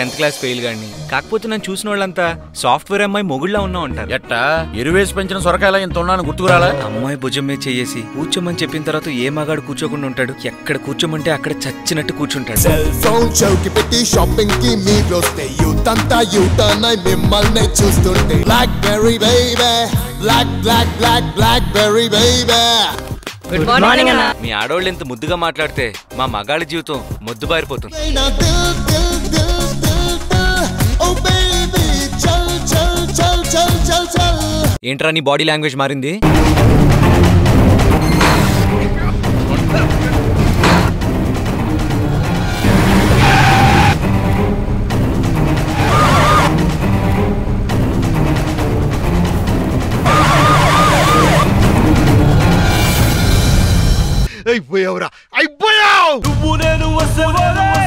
tenth class fail గాని కాకపోతే నన్ను చూసిన వాళ్ళంతా సాఫ్ట్వేర్ అమ్మాయి మొగుళ్ళ ఉన్నా ఉంటారు ఎట్టా ఎరువేసి పెంచిన సొరకాయలా ఇంత ఉన్నాను గుర్తుకురాలా అమ్మాయి భుజం మీద చేసి కూర్చోమని చెప్పిన తర్వాత ఏ మగాడు కూర్చోకుండా ఉంటాడు ఎక్కడ కూర్చోమంటే అక్కడ చచ్చినట్టు కూర్చుంటాడు సెల్ ఫోన్ చౌకి పెట్టి షాపింగ్ కి మీరొస్తే యూత్ అంతా యూటర్న్ అయి మిమ్మల్ని చూస్తుంటే blackberry baby black black black blackberry baby good morning అన్న మీ ఆడవాళ్ళు ఇంత ముద్దుగా మాట్లాడితే మా మగాళ్ళ జీవితం మొద్దు బారిపోతుంది నా దిల్ దిల్ దిల్ దిల్ దిల్ ఓ బేబీ చల్ చల్ చల్ చల్ చల్ చల్ ఏంట్రా నీ బాడీ లాంగ్వేజ్ మారింది అయిపోయావురా అయిపోయావు నువ్వు నేను వస్తే